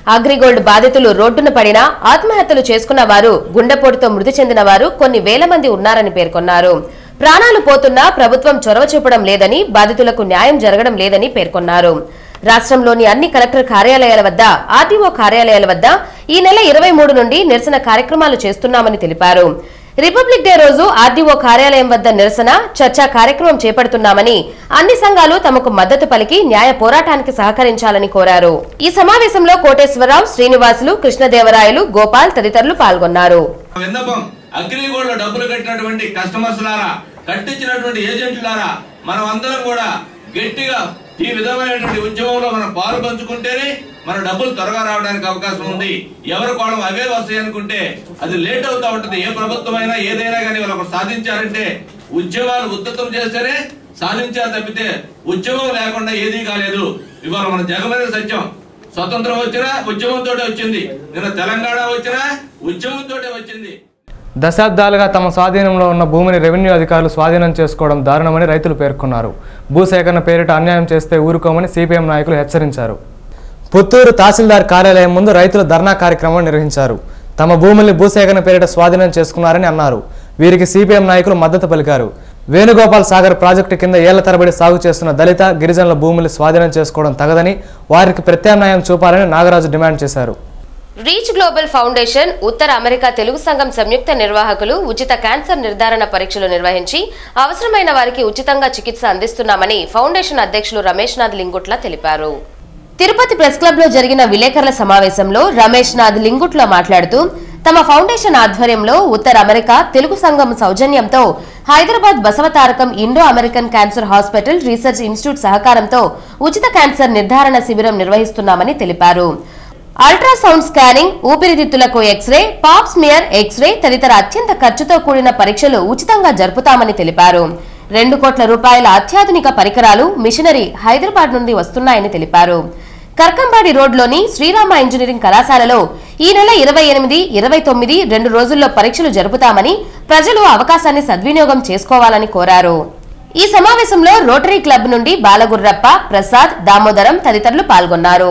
అగ్రిగోల్డ్ బాధితులు రోడ్డున పడినా ఆత్మహత్యలు చేసుకున్న వారు గుండెపోటుతో మృతి చెందిన వారు కొన్ని వేల మంది ఉన్నారని పేర్కొన్నారు ప్రాణాలు పోతున్నా ప్రభుత్వం చొరవ చూపడం లేదని బాధితులకు న్యాయం జరగడం లేదని పేర్కొన్నారు రాష్ట్రంలోని అన్ని కలెక్టర్ కార్యాలయాల వద్ద ఆర్టీఓ కార్యాలయాల వద్ద ఈ నెల ఇరవై మూడు నుండి నిరసన కార్యక్రమాలు చేస్తున్నామని తెలిపారు రిపబ్లిక్ డే రోజు ఆర్డీఓ కార్యాలయం వద్ద నిరసన చర్చా కార్యక్రమం చేపడుతున్నామని అన్ని సంఘాలు తమకు మద్దతు పలికి న్యాయ పోరాటానికి సహకరించాలని కోరారు ఈ సమావేశంలో కోటేశ్వరరావు శ్రీనివాసులు కృష్ణదేవరాయలు గోపాల్ తదితరులు పాల్గొన్నారు విన్నపం అగ్రిగోల్డ్ లో డబ్బులు కట్టినటువంటి కస్టమర్స్ లారా కట్టించినటువంటి ఏజెంట్లారా మనం అందరం కూడా గట్టిగా ఈ విధమైనటువంటి ఉద్యమంలో మనం పాలు పంచుకుంటేనే మన డబ్బులు త్వరగా రావడానికి అవకాశం ఉంది ఎవరి కోణం అవే వస్తాయి అనుకుంటే అది లేట్ అవుతా ఉంటుంది ఏ ప్రభుత్వం అయినా ఏదైనా కానీ వాళ్ళు ఒకటి సాధించారంటే ఉద్యమాలు ఉద్ధతం చేస్తేనే సాధించారు తప్పితే ఉద్యమం లేకుండా ఏదీ కాలేదు ఇవాళ మన జగమైన సత్యం స్వతంత్రం వచ్చినా ఉద్యమంతో వచ్చింది నిన్న తెలంగాణ వచ్చినా ఉద్యమంతో వచ్చింది దశాబ్దాలుగా తమ స్వాధీనంలో ఉన్న భూమిని రెవెన్యూ అధికారులు స్వాధీనం చేసుకోవడం దారుణమని రైతులు పేర్కొన్నారు భూసేకరణ పేరిట అన్యాయం చేస్తే ఊరుకోమని సిపిఎం నాయకులు హెచ్చరించారు పుత్తూరు తహసీల్దార్ కార్యాలయం ముందు రైతులు ధర్నా కార్యక్రమం నిర్వహించారు తమ భూముల్ని భూసేకరణ పేరిట స్వాధీనం చేసుకున్నారని అన్నారు వీరికి సిపిఎం నాయకులు మద్దతు పలికారు వేణుగోపాల్ సాగర్ ప్రాజెక్టు కింద ఏళ్ల తరబడి సాగు చేస్తున్న దళిత గిరిజనుల భూములు స్వాధీనం చేసుకోవడం తగదని వారికి ప్రత్యామ్నాయం చూపాలని నాగరాజు డిమాండ్ చేశారు రీచ్ గ్లోబల్ ఫౌండేషన్ ఉత్తర అమెరికా తెలుగు సంఘం సంయుక్త నిర్వాహకులు ఉచిత క్యాన్సర్ నిర్ధారణ పరీక్షలు నిర్వహించి అవసరమైన వారికి ఉచితంగా చికిత్స అందిస్తున్నామని ఫౌండేషన్ అధ్యక్షులు రమేష్ నాథ్ లింగుట్ల తెలిపారు తిరుపతి ప్రెస్ క్లబ్ లో జరిగిన విలేకరుల సమావేశంలో రమేష్ నాథ్ లింగుట్ల మాట్లాడుతూ తమ ఫౌండేషన్ ఆధ్వర్యంలో ఉత్తర అమెరికా తెలుగు సంఘం సౌజన్యంతో Hyderabad Basavatarakam Indo American cancer hospital research institute సహకారంతో ఉచిత క్యాన్సర్ నిర్ధారణ శిబిరం నిర్వహిస్తున్నామని తెలిపారు అల్ట్రాసౌండ్ స్కానింగ్ ఊపిరితిత్తులకు ఎక్స్రే పాప్ స్మియర్ ఎక్స్రే తదితర అత్యంత ఖర్చుతో కూడిన పరీక్షలు ఉచితంగా జరుపుతామని తెలిపారు రెండు కోట్ల రూపాయల అత్యాధునిక పరికరాలు మిషనరీ హైదరాబాద్ నుండి వస్తున్నాయని తెలిపారు కర్కంబాడి రోడ్లోని శ్రీరామ ఇంజనీరింగ్ కళాశాలలో ఈ నెల ఇరవై ఎనిమిది ఇరవై తొమ్మిది రెండు రోజుల్లో పరీక్షలు జరుపుతామని ప్రజలు అవకాశాన్ని సద్వినియోగం చేసుకోవాలని కోరారు ఈ సమావేశంలో రోటరీ క్లబ్ నుండి బాలగుర్రప్ప ప్రసాద్ దామోదరం తదితరులు పాల్గొన్నారు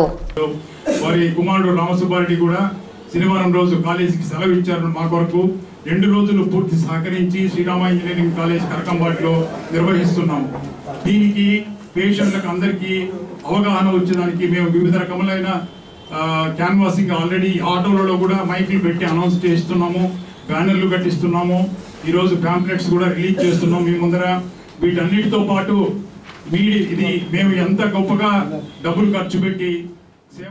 వారి కుమారుడు రామసుబ్బారెడ్డి కూడా శనివారం రోజు కాలేజీకి సెలవు ఇచ్చారు మా కొరకు రెండు రోజులు పూర్తి సహకరించి శ్రీరామ ఇంజనీరింగ్ కాలేజ్ కరకంబాటిలో నిర్వహిస్తున్నాము దీనికి పేషెంట్లకు అందరికీ అవగాహన వచ్చేదానికి మేము వివిధ రకములైన క్యాన్వాసింగ్ ఆల్రెడీ ఆటోలలో కూడా మైకులు పెట్టి అనౌన్స్ చేస్తున్నాము బ్యానర్లు కట్టిస్తున్నాము ఈరోజు ప్యాంప్లెట్స్ కూడా రిలీజ్ చేస్తున్నాం మీ ముందర వీటన్నిటితో పాటు మీడి ఇది మేము ఎంత గొప్పగా డబ్బులు ఖర్చు పెట్టి సేవ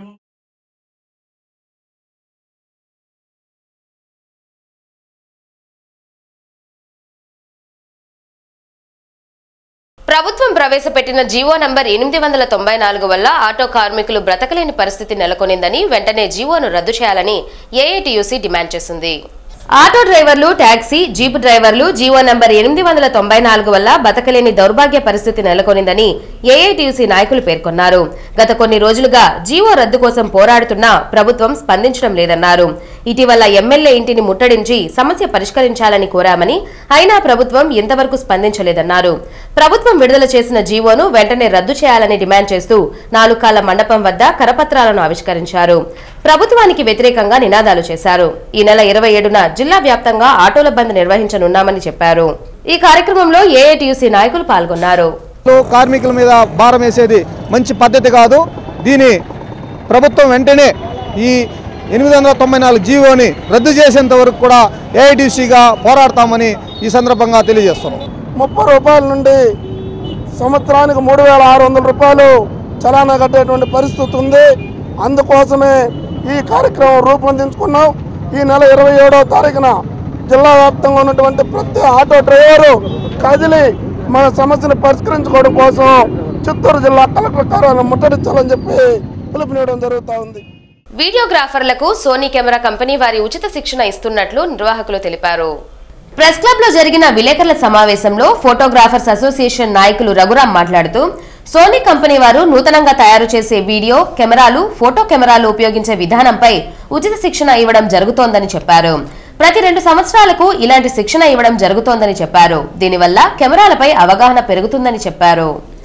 ప్రభుత్వం ప్రవేశపెట్టిన జీవో నంబర్ ఎనిమిది వందల తొంభై నాలుగు వల్ల ఆటో కార్మికులు బ్రతకలేని పరిస్థితి నెలకొనిందని వెంటనే జీవోను రద్దు చేయాలని ఏఐటియుసి డిమాండ్ చేసింది ఆటో డ్రైవర్లు టాక్సీ జీపు డ్రైవర్లు జీవో నంబర్ ఎనిమిది వందల తొంభై నాలుగు వల్ల బతకలేని దౌర్భాగ్య పరిస్థితి నెలకొనిందని ఏఐటియుసి నాయకులు పేర్కొన్నారు గత కొన్ని రోజులుగా జీవో రద్దు కోసం పోరాడుతున్నా ప్రభుత్వం స్పందించడం లేదన్నారు ఇటీవల ఎమ్మెల్యే ఇంటిని ముట్టడించి సమస్య పరిష్కరించాలని కోరామని అయినా ప్రభుత్వం ఇంతవరకు స్పందించలేదన్నారు ప్రభుత్వం విడుదల చేసిన జీవోను వెంటనే రద్దు చేయాలని డిమాండ్ చేస్తూ నాలుకాల మండపం వద్ద కరపత్రాలను ఆవిష్కరించారు ప్రభుత్వానికి వ్యతిరేకంగా నినాదాలు చేశారు ఈ నెల ఇరవై ఏడున జిల్లా వ్యాప్తంగా ఆటోల బంద్ నిర్వహించనున్నామని చెప్పారు ఈ కార్యక్రమంలో ఏఐటియుసి నాయకులు పాల్గొన్నారు కార్మికుల మీద భారం వేసేది మంచి పద్ధతి కాదు దీని ప్రభుత్వం వెంటనే ఈ ఎనిమిది వందల తొంభై నాలుగు జీవోని రద్దు చేసేంత వరకు కూడా ఏఐటీసీగా పోరాడతామని ఈ సందర్భంగా తెలియజేస్తున్నాం ముప్పై రూపాయల నుండి సంవత్సరానికి మూడు వేల ఆరు వందల రూపాయలు చలానా కట్టేటువంటి పరిస్థితి ఉంది అందుకోసమే ఈ కార్యక్రమం రూపొందించుకున్నాం ఈ నెల ఇరవై ఏడవ తారీఖున జిల్లా వ్యాప్తంగా ఉన్నటువంటి ప్రతి ఆటో డ్రైవరు కదిలి మన సమస్యను పరిష్కరించుకోవడం కోసం చిత్తూరు జిల్లా కలెక్టర్ కార్యాలయం ముట్టడించాలని చెప్పి పిలుపునివ్వడం జరుగుతూ ఉంది వీడియోగ్రాఫర్లకు సోనీ కెమెరా కంపెనీ వారి ఉచిత శిక్షణ ఇస్తున్నట్లు నిర్వాహకులు తెలిపారు ప్రెస్ క్లబ్ లో జరిగిన విలేకరుల సమావేశంలో ఫోటోగ్రాఫర్స్ అసోసియేషన్ నాయకులు రఘురాం మాట్లాడుతూ సోనీ కంపెనీ వారు నూతనంగా తయారు చేసే వీడియో కెమెరాలు ఫోటో కెమెరాలు ఉపయోగించే విధానంపై ఉచిత శిక్షణ ఇవ్వడం జరుగుతోందని చెప్పారు ప్రతి రెండు సంవత్సరాలకు ఇలాంటి శిక్షణ ఇవ్వడం జరుగుతోందని చెప్పారు దీనివల్ల కెమెరాలపై అవగాహన పెరుగుతుందని చెప్పారు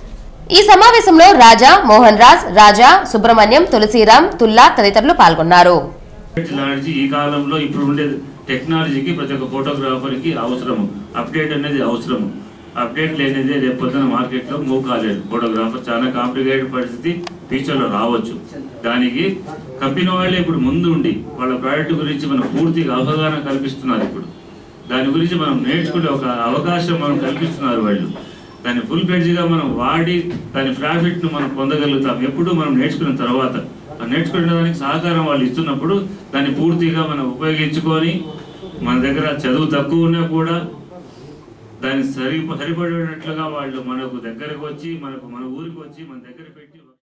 ఈ సమావేశంలో రాజా మోహన్ రాజ్ రాజా సుబ్రహ్మణ్యం తులసిరాం తుల్లా తదితరులు పాల్గొన్నారు టెక్నాలజీ ఈ కాలంలో ఇప్పుడు ఉండే టెక్నాలజీకి ప్రతి ఒక్క ఫోటోగ్రాఫర్కి అవసరం అప్డేట్ అనేది అవసరం అప్డేట్ లేనిదే రేపు పొద్దున మార్కెట్లో మూవ్ కాలేదు ఫోటోగ్రాఫర్ చాలా కాంప్లికేటెడ్ పరిస్థితి ఫ్యూచర్లో రావచ్చు దానికి కంపెనీ వాళ్ళే ఇప్పుడు ముందు ఉండి వాళ్ళ ప్రోడక్ట్ గురించి మనం పూర్తిగా అవగాహన కల్పిస్తున్నారు ఇప్పుడు దాని గురించి మనం నేర్చుకునే ఒక అవకాశం మనం కల్పిస్తున్నారు వాళ్ళు దాన్ని ఫుల్ గా మనం వాడి దాని ప్రాఫిట్ను మనం పొందగలుగుతాం ఎప్పుడు మనం నేర్చుకున్న తర్వాత ఆ నేర్చుకునే దానికి సహకారం వాళ్ళు ఇస్తున్నప్పుడు దాన్ని పూర్తిగా మనం ఉపయోగించుకొని మన దగ్గర చదువు తక్కువ ఉన్నా కూడా దాన్ని సరి సరిపడేటట్లుగా వాళ్ళు మనకు దగ్గరకు వచ్చి మనకు మన ఊరికి వచ్చి మన దగ్గర పెట్టి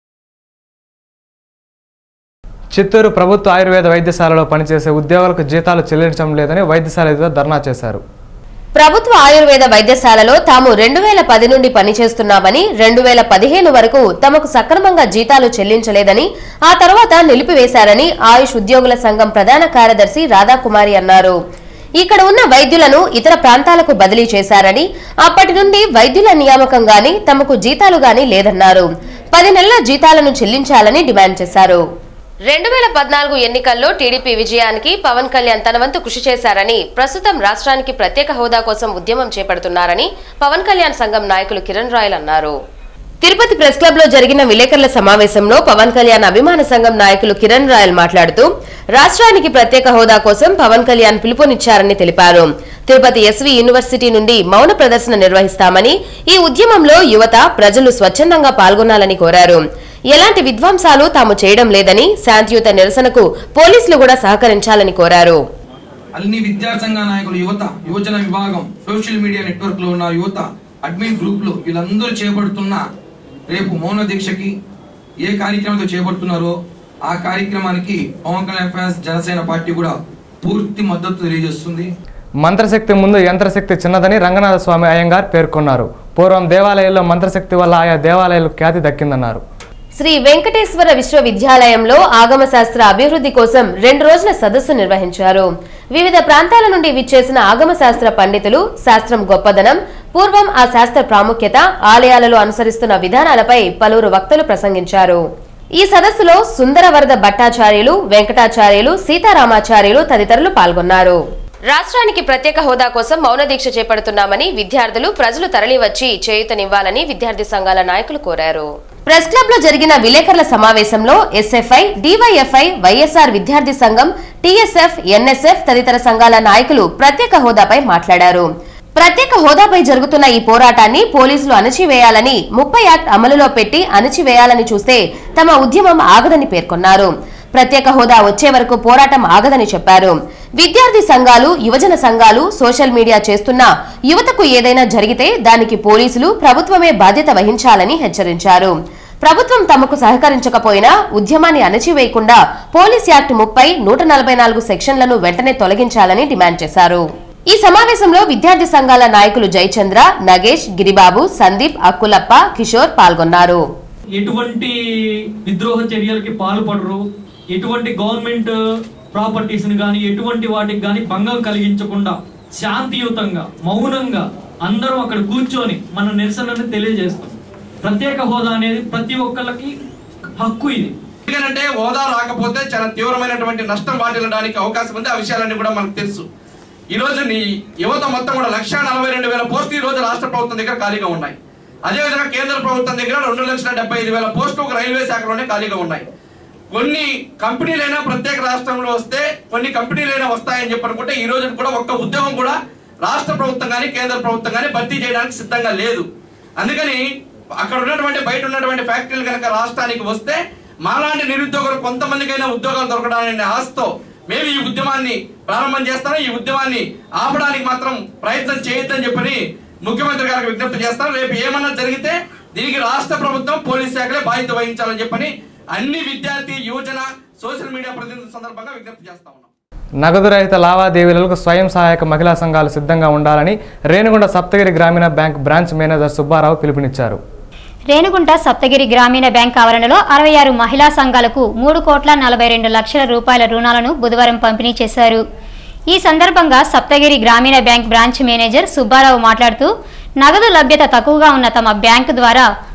చిత్తూరు ప్రభుత్వ ఆయుర్వేద వైద్యశాలలో పనిచేసే ఉద్యోగులకు జీతాలు చెల్లించడం లేదని వైద్యశాల ఎదుట ధర్నా చేశారు ప్రభుత్వ ఆయుర్వేద వైద్యశాలలో తాము రెండు వేల పది నుండి పనిచేస్తున్నామని రెండు వేల పదిహేను వరకు తమకు సక్రమంగా జీతాలు చెల్లించలేదని ఆ తర్వాత నిలిపివేశారని ఆయుష్ ఉద్యోగుల సంఘం ప్రధాన కార్యదర్శి రాధాకుమారి అన్నారు ఇక్కడ ఉన్న వైద్యులను ఇతర ప్రాంతాలకు బదిలీ చేశారని అప్పటి నుండి వైద్యుల నియామకం గాని తమకు జీతాలు గాని లేదన్నారు పది నెలల జీతాలను చెల్లించాలని డిమాండ్ చేశారు రెండు వేల పద్నాలుగు ఎన్నికల్లో టీడీపీ విజయానికి పవన్ కళ్యాణ్ తన వంతు కృషి చేశారని ప్రస్తుతం రాష్ట్రానికి ప్రత్యేక హోదా కోసం ఉద్యమం చేపడుతున్నారని పవన్ కళ్యాణ్ సంఘం నాయకులు కిరణ్ రాయల్ అన్నారు తిరుపతి ప్రెస్ క్లబ్ లో జరిగిన విలేకరుల సమావేశంలో పవన్ కళ్యాణ్ అభిమాన సంఘం నాయకులు కిరణ్ రాయల్ మాట్లాడుతూ రాష్ట్రానికి ప్రత్యేక హోదా కోసం పవన్ కళ్యాణ్ పిలుపునిచ్చారని తెలిపారు తిరుపతి ఎస్వి యూనివర్సిటీ నుండి మౌన ప్రదర్శన నిర్వహిస్తామని ఈ ఉద్యమంలో యువత ప్రజలు స్వచ్ఛందంగా పాల్గొనాలని కోరారు ఎలాంటి విధ్వంసాలు తాము చేయడం లేదని శాంతియుత నిరసనకు పోలీసులు కూడా సహకరించాలని కోరారు అన్ని విద్యార్థి సంఘ నాయకులు యువత యువజన విభాగం సోషల్ మీడియా నెట్వర్క్ లో ఉన్న యువత అడ్మిన్ గ్రూప్లు వీళ్ళందరూ చేపడుతున్న రేపు మౌన దీక్షకి ఏ కార్యక్రమంతో చేపడుతున్నారో ఆ కార్యక్రమానికి పవన్ కళ్యాణ్ ఫ్యాన్స్ జనసేన పార్టీ కూడా పూర్తి మద్దతు తెలియజేస్తుంది మంత్రశక్తి ముందు యంత్రశక్తి చిన్నదని రంగనాథ స్వామి అయ్యంగార్ పేర్కొన్నారు పూర్వం దేవాలయాల్లో మంత్రశక్తి వల్ల ఆయా దేవాలయాలకు ఖ్యాతి దక్కిందన్నారు శ్రీ వెంకటేశ్వర విశ్వవిద్యాలయంలో ఆగమ శాస్త్ర అభివృద్ధి కోసం రెండు రోజుల సదస్సు నిర్వహించారు వివిధ ప్రాంతాల నుండి విచ్చేసిన ఆగమ శాస్త్ర పండితులు శాస్త్రం గొప్పదనం పూర్వం ఆ శాస్త్ర ప్రాముఖ్యత ఆలయాలలో అనుసరిస్తున్న విధానాలపై పలువురు వక్తలు ప్రసంగించారు ఈ సదస్సులో సుందరవరద భట్టాచార్యులు వెంకటాచార్యులు సీతారామాచార్యులు తదితరులు పాల్గొన్నారు రాష్ట్రానికి ప్రత్యేక హోదా కోసం మౌన దీక్ష చేపడుతున్నామని విద్యార్థులు ప్రజలు తరలివచ్చి చేయూతనివ్వాలని విద్యార్థి సంఘాల నాయకులు కోరారు ప్రెస్ క్లబ్ లో జరిగిన విలేకరుల సమావేశంలో ఎస్ఎఫ్ఐ డివైఎఫ్ఐ వైఎస్ఆర్ విద్యార్థి సంఘం టీఎస్ఎఫ్ ఎన్ఎస్ఎఫ్ తదితర సంఘాల నాయకులు ప్రత్యేక హోదాపై మాట్లాడారు ప్రత్యేక హోదాపై జరుగుతున్న ఈ పోరాటాన్ని పోలీసులు అణచివేయాలని ముప్పై యాక్ట్ అమలులో పెట్టి అణచివేయాలని చూస్తే తమ ఉద్యమం ఆగదని పేర్కొన్నారు ప్రత్యేక హోదా వచ్చే వరకు పోరాటం ఆగదని చెప్పారు విద్యార్థి సంఘాలు యువజన సంఘాలు సోషల్ మీడియా చేస్తున్న యువతకు ఏదైనా జరిగితే దానికి పోలీసులు ప్రభుత్వమే బాధ్యత వహించాలని హెచ్చరించారు ప్రభుత్వం తమకు సహకరించకపోయినా ఉద్యమాన్ని అణచివేయకుండా పోలీస్ యాక్ట్ ముప్పై నూట నలభై నాలుగు సెక్షన్లను వెంటనే తొలగించాలని డిమాండ్ చేశారు ఈ సమావేశంలో విద్యార్థి సంఘాల నాయకులు జయచంద్ర నగేష్ గిరిబాబు సందీప్ అక్కులప్ప కిషోర్ పాల్గొన్నారు ఎటువంటి విద్రోహ చర్యలకి పాల్పడరు ఎటువంటి గవర్నమెంట్ ప్రాపర్టీస్ ని కానీ ఎటువంటి వాటికి కానీ భంగం కలిగించకుండా శాంతియుతంగా మౌనంగా అందరం అక్కడ కూర్చొని మన నిరసనని తెలియజేస్తాం ప్రత్యేక హోదా అనేది ప్రతి ఒక్కళ్ళకి హక్కు ఇది ఎందుకంటే హోదా రాకపోతే చాలా తీవ్రమైనటువంటి నష్టం వాటిల్లడానికి అవకాశం ఉంది ఆ విషయాలన్నీ కూడా మనకు తెలుసు ఈ రోజు నీ యువత మొత్తం కూడా లక్ష నలభై రెండు వేల పోస్టులు ఈ రోజు రాష్ట్ర ప్రభుత్వం దగ్గర ఖాళీగా ఉన్నాయి అదేవిధంగా కేంద్ర ప్రభుత్వం దగ్గర రెండు లక్షల డెబ్బై ఐదు వేల పోస్టులు ఒక రైల్వే శాఖలోనే ఖాళీగా ఉన్నాయి కొన్ని కంపెనీలైనా ప్రత్యేక రాష్ట్రంలో వస్తే కొన్ని కంపెనీలైనా వస్తాయని చెప్పి అనుకుంటే ఈ రోజు కూడా ఒక్క ఉద్యోగం కూడా రాష్ట్ర ప్రభుత్వం కానీ కేంద్ర ప్రభుత్వం కానీ భర్తీ చేయడానికి సిద్ధంగా లేదు అందుకని అక్కడ ఉన్నటువంటి బయట ఉన్నటువంటి ఫ్యాక్టరీలు కనుక రాష్ట్రానికి వస్తే మాలాంటి నిరుద్యోగులు కొంతమందికైనా ఉద్యోగాలు దొరకడానికి ఆశతో మేము ఈ ఉద్యమాన్ని ప్రారంభం చేస్తాం ఈ ఉద్యమాన్ని ఆపడానికి మాత్రం ప్రయత్నం చేయొద్దని చెప్పని ముఖ్యమంత్రి గారికి విజ్ఞప్తి చేస్తాం రేపు ఏమన్నా జరిగితే దీనికి రాష్ట్ర ప్రభుత్వం పోలీస్ శాఖలే బాధ్యత వహించాలని చెప్పని అన్ని విద్యార్థి యువజన సోషల్ మీడియా ప్రతినిధుల సందర్భంగా విజ్ఞప్తి చేస్తా ఉన్నాం నగదు రహిత లావాదేవీలకు స్వయం సహాయక మహిళా సంఘాలు సిద్ధంగా ఉండాలని రేణుగుండ సప్తగిరి గ్రామీణ బ్యాంక్ బ్రాంచ్ మేనేజర్ సుబ్బారావు పిలుపునిచ్చారు రేణుగుంట సప్తగిరి గ్రామీణ బ్యాంక్ ఆవరణలో అరవై ఆరు మహిళా సంఘాలకు మూడు కోట్ల నలభై రెండు లక్షల రూపాయల రుణాలను బుధవారం పంపిణీ చేశారు ఈ సందర్భంగా సప్తగిరి గ్రామీణ బ్యాంక్ బ్రాంచ్ మేనేజర్ సుబ్బారావు మాట్లాడుతూ నగదు లభ్యత తక్కువగా ఉన్న తమ బ్యాంకు ద్వారా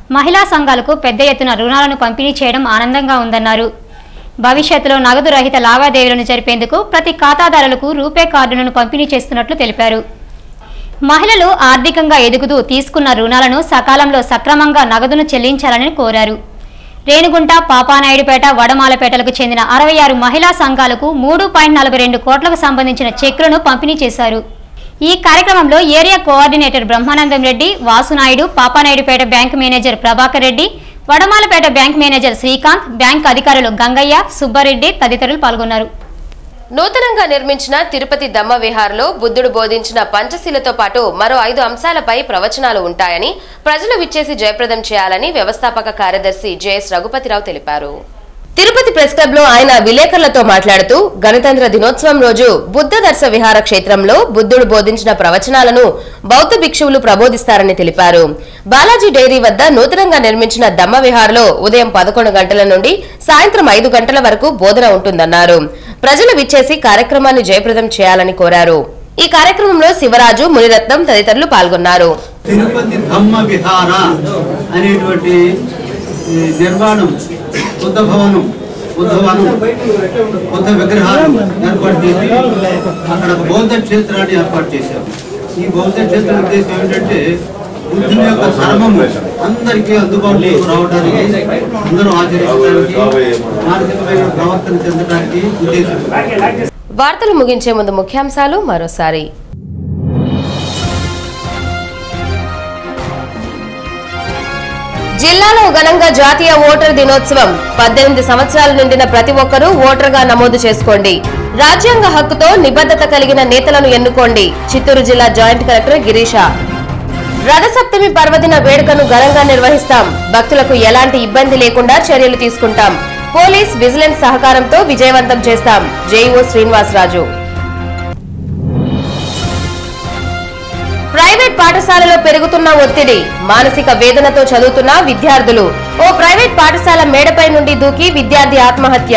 మహిళా సంఘాలకు పెద్ద ఎత్తున రుణాలను పంపిణీ చేయడం ఆనందంగా ఉందన్నారు భవిష్యత్తులో నగదు రహిత లావాదేవీలను జరిపేందుకు ప్రతి ఖాతాదారులకు రూపే కార్డులను పంపిణీ చేస్తున్నట్లు తెలిపారు మహిళలు ఆర్థికంగా ఎదుగుతూ తీసుకున్న రుణాలను సకాలంలో సక్రమంగా నగదును చెల్లించాలని కోరారు రేణుగుంట పాపానాయుడుపేట వడమాలపేటలకు చెందిన అరవై ఆరు మహిళా సంఘాలకు మూడు పాయింట్ నలభై రెండు కోట్లకు సంబంధించిన చెక్కులను పంపిణీ చేశారు ఈ కార్యక్రమంలో area coordinator Brahmanandam Reddy Vasu Naidu Papanaidupeta bank manager Prabhakar Reddy Vadamalapeta bank manager Srikanth bank అధికారులు గంగయ్య సుబ్బారెడ్డి తదితరులు పాల్గొన్నారు నూతనంగా నిర్మించిన తిరుపతి దమ్మ విహార్లో బుద్ధుడు బోధించిన పంచశీలతో పాటు మరో ఐదు అంశాలపై ప్రవచనాలు ఉంటాయని ప్రజలు విచ్చేసి జయప్రదం చేయాలని వ్యవస్థాపక కార్యదర్శి జేఎస్ రఘుపతిరావు తెలిపారు తిరుపతి ప్రెస్ క్లబ్ లో ఆయన విలేకరులతో మాట్లాడుతూ గణతంత్ర దినోత్సవం రోజు బుద్ధ దర్శ విహార క్షేత్రంలో బుద్ధుడు బోధించిన ప్రవచనాలను బౌద్ధ భిక్షువులు ప్రబోధిస్తారని తెలిపారు బాలాజీ డైరీ వద్ద నూతనంగా నిర్మించిన దమ్మ విహార్లో ఉదయం పదకొండు గంటల నుండి సాయంత్రం ఐదు గంటల వరకు బోధన ఉంటుందన్నారు ప్రజలు విచ్చేసి కార్యక్రమాన్ని జయప్రదం చేయాలని కోరారు ఈ కార్యక్రమంలో శివరాజు మునిరత్నం తదితరులు పాల్గొన్నారు తిరుపతి ధమ్మ విహార అనేటువంటి ఈ, నిర్మాణం బుద్ధ భవనం బుద్ధ వనం బుద్ధ విగ్రహాలు ఏర్పాటు చేసి అక్కడ ఒక బౌద్ధ క్షేత్రాన్ని ఏర్పాటు చేశాం ఈ బౌద్ధ క్షేత్ర ఉద్దేశం ఏంటంటే బుద్ధుని యొక్క ధర్మము అందరికీ అందుబాటులో రావడానికి అందరూ ఆచరించడానికి మానసికమైన ప్రవర్తన చెందడానికి ఉద్దేశం వార్తలు ముగించే ముందు ముఖ్యాంశాలు మరోసారి జిల్లాలో ఘనంగా జాతీయ ఓటర్ దినోత్సవం పద్దెనిమిది సంవత్సరాలు నిండిన ప్రతి ఒక్కరూ ఓటర్గా నమోదు చేసుకోండి రాజ్యాంగ హక్కుతో నిబద్ధత కలిగిన నేతలను ఎన్నుకోండి చిత్తూరు జిల్లా జాయింట్ కలెక్టర్ గిరీష రథసప్తమి పర్వదిన వేడుకను ఘనంగా నిర్వహిస్తాం భక్తులకు ఎలాంటి ఇబ్బంది లేకుండా చర్యలు తీసుకుంటాం పోలీస్ విజిలెన్స్ సహకారంతో విజయవంతం చేస్తాం జేఈఓ శ్రీనివాసరాజు ప్రైవేట్ పాఠశాలలో పెరుగుతున్న ఒత్తిడి మానసిక వేదనతో చదువుతున్న విద్యార్థులు ఓ ప్రైవేట్ పాఠశాల మేడపై నుండి దూకి విద్యార్థి ఆత్మహత్య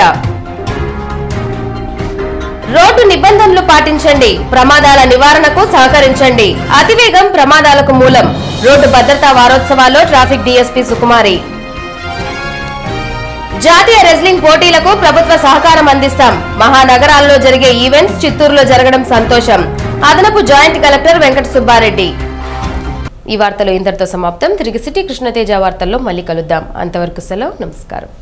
రోడ్డు నిబంధనలు పాటించండి ప్రమాదాల నివారణకు సహకరించండి అతివేగం ప్రమాదాలకు మూలం రోడ్డు భద్రతా వారోత్సవాల్లో ట్రాఫిక్ డీఎస్పీ సుకుమారి జాతీయ రెజ్లింగ్ పోటీలకు ప్రభుత్వ సహకారం అందిస్తాం మహానగరాల్లో జరిగే ఈవెంట్స్ చిత్తూరులో జరగడం సంతోషం అదనపు జాయింట్ కలెక్టర్ వెంకట సుబ్బారెడ్డి ఈ వార్తలు ఇంతటితో సమాప్తం తిరిగి సిటీ కృష్ణతేజ వార్తల్లో మళ్ళీ కలుద్దాం అంతవరకు సెలవు నమస్కారం